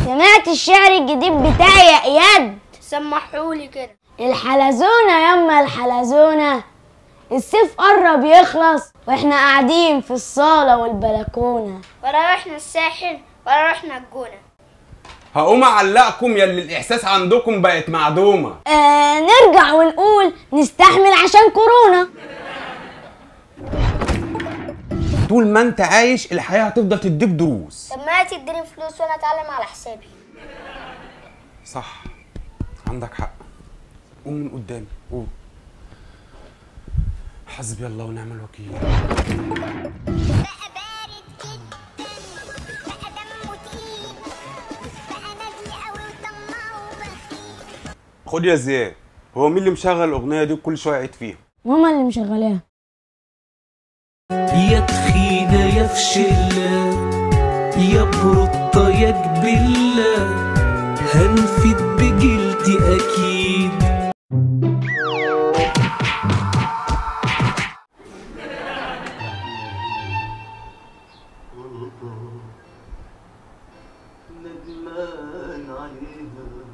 سمعت الشعر الجديد بتاعي يا اياد سمحولي كده الحلزونة يما الحلزونة الصيف قرب يخلص واحنا قاعدين في الصالة والبلكونة ولا رحنا الساحل ولا رحنا الجونة هقوم اعلقكم يلي الاحساس عندكم بقت معدومه آه نرجع ونقول نستحمل عشان كورونا طول ما انت عايش الحياه هتفضل تديك دروس طب ما تديني فلوس وانا اتعلم على حسابي صح عندك حق قوم من قدامي قوم حسبي الله ونعم الوكيل بقى بارد جدا بقى دمه تقيل بقى نادي قوي وطماع وبخيل خد يا زياد هو مين اللي مشغل الاغنيه دي وكل شويه يعيد فيها ماما اللي مشغلاها يا تخينة يا فشلة يا بروطة يا جبلة هنفد بجلدي أكيد ندمان عليها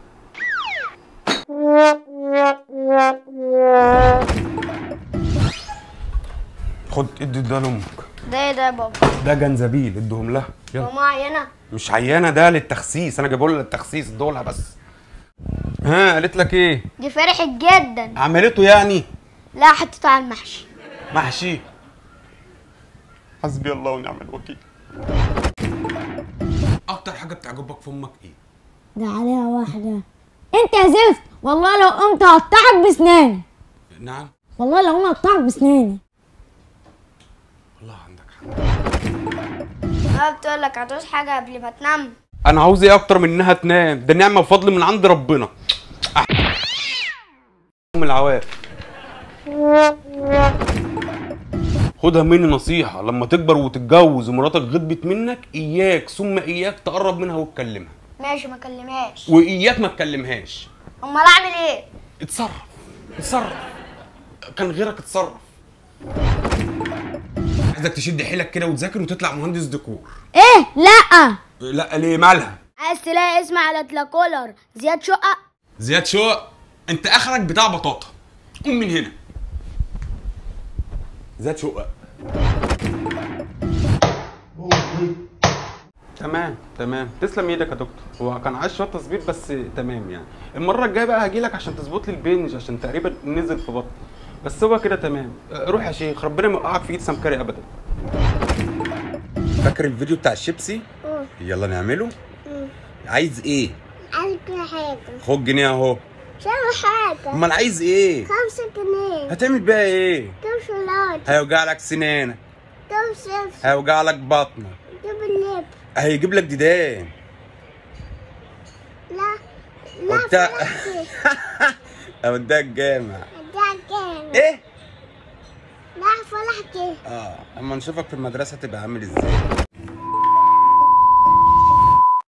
خد ادي ده لامك ده ايه ده يا بابا ده جنزبيل ادهم لها يلا ماما عينة مش عيانه ده للتخسيس انا جايبه لها للتخسيس ادولها بس ها قالت لك ايه دي فرحت جدا عملته يعني لا حطيته على المحشي محشي حسبي الله ونعم الوكيل اكتر حاجه بتعجبك في امك ايه ده عليها واحدة انت يا زفت والله لو قمت هقطعك بسناني نعم والله لو قمت هقطعك بسناني والله عندك حق ما بتقول لك هتعوز حاجة قبل ما تنام انا عاوز ايه اكتر من انها تنام ده نعمه وفضل من عند ربنا من العواف خدها مني نصيحة لما تكبر وتتجوز ومراتك غضبت منك إياك ثم إياك تقرب منها وتكلمها ماشي ما كلمهاش وإياك ما تكلمهاش امال اعمل ايه اتصرف اتصرف كان غيرك اتصرف عايزك تشد حيلك كده وتذاكر وتطلع مهندس ديكور ايه لا لا ليه مالها عايز تلاقي اسم على تلاكولر زياد شقق زياد شوق انت اخرك بتاع بطاطا قوم من هنا زياد شقق تمام تمام تسلم ايدك يا دكتور هو كان عايز شويه تظبيط بس تمام يعني المره الجايه بقى هاجي لك عشان تظبط لي البنج عشان تقريبا نزل في بطني بس هو كده تمام أه، روح يا شيخ ربنا ما يوقعك في ايد سمكري ابدا فاكر الفيديو بتاع الشيبسي يلا نعمله عايز ايه عايز كل حاجة خد جنيه اهو شو حاجة امال عايز ايه خمسة جنيه هتعمل بيها ايه كم شوكولاتة هيوجع لك سنانك كم صفر هيوجع لك بطنك جيب اللب هيجيب لك ديدان لا لا وبت- فلحتي اوديك الجامع ده كام ايه لا فلحتي اه اما نشوفك في المدرسه تبقى عامل ازاي